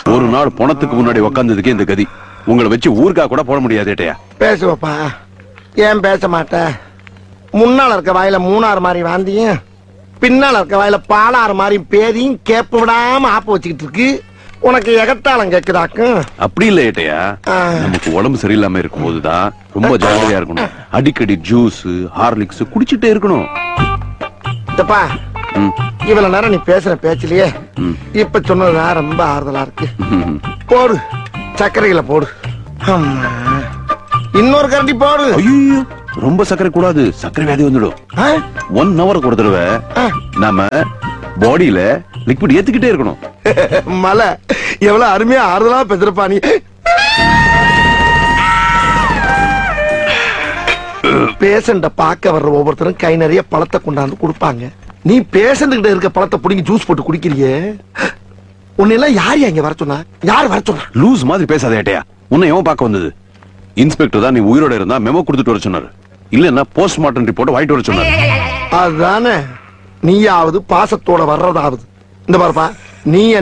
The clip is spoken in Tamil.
ஒரு நாள் பணத்துக்கு முன்னாடி உக்காந்ததுக்கே இந்த கதி உங்களை வச்சு ஊருக்கா கூட போட முடியாது ஏட்டையா பேசுவப்பா ஏன் பேச மாட்ட முன்னால இருக்க வாயில மூணாறு மாதிரி வாந்தியும் பின்னால இருக்க வாயில பாலாறு மாதிரி பேதியும் கேப்பு விடாம ஆப்ப வச்சுக்கிட்டு இருக்கு உனக்கு எகத்தாளம் கேக்குதாக்கும் அப்படி இல்ல ஏட்டையா ஆ. நமக்கு உடம்பு சரியில்லாம இருக்கும் போதுதான் ரொம்ப ஜாகிரதையா இருக்கணும் அடிக்கடி ஜூஸ் ஹார்லிக்ஸ் குடிச்சிட்டே இருக்கணும் இதப்பா ம், இவ்வளவு நேரம் நீ பேசுற பேச்சிலேயே ம். இப்ப சொன்னதுதான் ரொம்ப ஆறுதலா இருக்கு ம். போடு சர்க்கரையில போடு அம்மா. இன்னொரு கரண்டி போடு ஐயோ ரொம்ப சர்க்கரை கூடாது சர்க்கரை வியாதி வந்துடும் ஆ? ஒன் ஹவர் ஒரு தடவை ஆ. நாம பாடியில லிக்விட் ஏத்துக்கிட்டே இருக்கணும் மலை எவ்வளவு அருமையா ஆறுதலா பேசுறப்பா நீ பேஷண்ட பார்க்க வர்ற ஒவ்வொருத்தரும் கை நிறைய பழத்தை கொண்டாந்து கொடுப்பாங்க நீ பேஷண்ட் கிட்ட இருக்க பழத்தை புடிங்கி ஜூஸ் போட்டு குடிக்கிறியே உன்னெல்லாம் யார் இங்க வர சொன்னா யார் வர சொன்னா லூஸ் மாதிரி பேசாத ஏட்டையா உன்னை எவன் பார்க்க வந்தது இன்ஸ்பெக்டர் தான் நீ உயிரோட இருந்தா மெமோ கொடுத்துட்டு வர சொன்னாரு இல்லன்னா போஸ்ட்மார்ட்டம் ரிப்போர்ட் வாங்கிட்டு வர சொன்னாரு அதுதானே நீயாவது பாசத்தோட வர்றதாவது இந்த பாருப்பா நீ